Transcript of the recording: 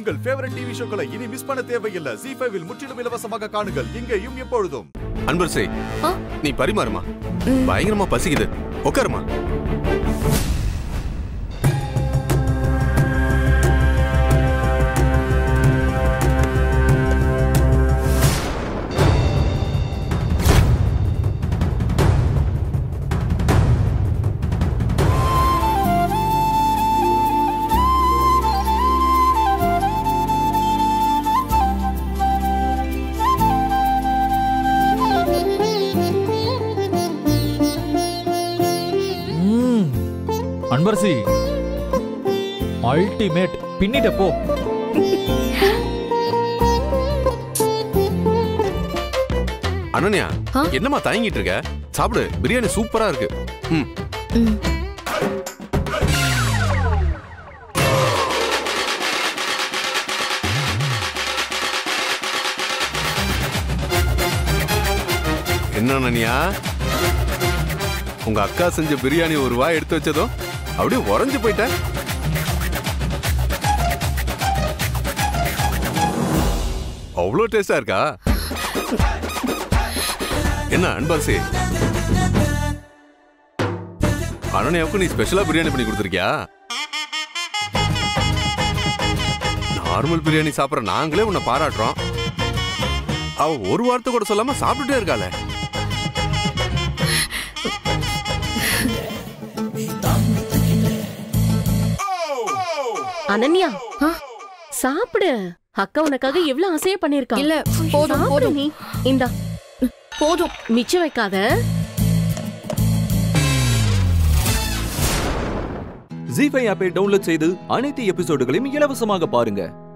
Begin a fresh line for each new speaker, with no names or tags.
உங்கள் favourite TV ஷோக்களை இனி miss பண்ண தேவையில்லை ஜி ஃபைவில் முற்றிலும் இலவசமாக காணுங்கள் இங்கேயும் எப்பொழுதும்
அன்பரசே
ஆ?
நீ பரிமாறுமா பயங்கரமா பசிக்குது உட்காருமா
ம். அன்பரசி அல்டிமேட் பின்னிட்ட போ
அனன்யா
ஆ?
என்னம்மா தயங்கிட்டு இருக்க சாப்பிடு பிரியாணி சூப்பரா இருக்கு ம்
ம்.
என்ன அனன்யா உங்க அக்கா செஞ்ச பிரியாணி ஒரு வாய் எடுத்து வச்சதும் அப்படியே உறைஞ்சு போயிட்ட அவ்வளோ டேஸ்டா இருக்கா என்ன அன்பரசி அனன்யாவுக்கு நீ ஸ்பெஷலா பிரியாணி பண்ணி கொடுத்துருக்கியா நார்மல் பிரியாணி சாப்பிட்ற நாங்களே உன்னை பாராட்டுறோம் அவ ஒரு வார்த்தை கூட சொல்லாம சாப்பிட்டுட்டே இருக்காளே
அனன்யா சாப்பிடு அக்கா உனக்காக எவ்வளவு ஆசையா பண்ணிருக்கா
இல்ல போதும்
சாப்பிடு
போதும்
நீ இந்தா போதும் மிச்சம் வைக்காத
ஜி ஃபைவ் ஆப்பை டவுன்லோட் செய்து அனைத்து எபிசோடுகளையும் இலவசமாக பாருங்க